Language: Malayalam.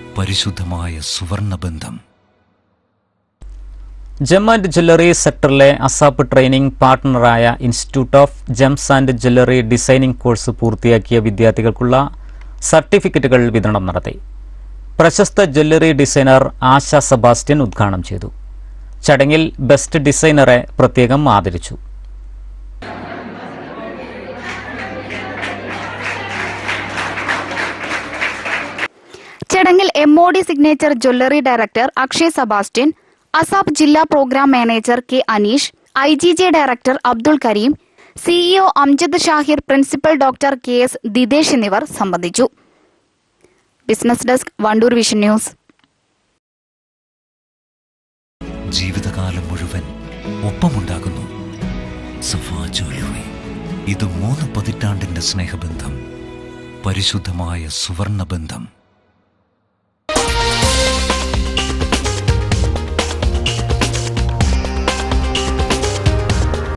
പരിശുദ്ധമായ സുവർണബന്ധം ജം ആൻഡ് ജ്വല്ലറി സെക്ടറിലെ അസാപ്പ് ട്രെയിനിംഗ് പാർട്ട്ണറായ institute of gems and jewellery designing course പൂർത്തിയാക്കിയ വിദ്യാർത്ഥികൾക്കുള്ള സർട്ടിഫിക്കറ്റുകൾ വിതരണം നടത്തി പ്രശസ്ത ജ്വല്ലറി ഡിസൈനർ ആശ സെബാസ്റ്റ്യൻ ഉദ്ഘാടനം ചെയ്തു ചടങ്ങിൽ ബെസ്റ്റ് ഡിസൈനറെ പ്രത്യേകം ആദരിച്ചു ചടങ്ങിൽ M O D signature jewellery director Akshay Sebastian ASAP ജില്ലാ programme manager K Aneesh I G J director Abdul Kareem CEO Amjad Shahir principal doctor K S ദിദേശ് എന്നിവർ സംബന്ധിച്ചു business desk Wandoor vision news ജീവിതകാലം മുഴുവൻ ഒപ്പമുണ്ടാകുന്നു സഫാ ജ്വല്ലറി ഇത് മൂന്ന് പതിറ്റാണ്ടിന്റെ സ്നേഹബന്ധം പരിശുദ്ധമായ സുവർണബന്ധം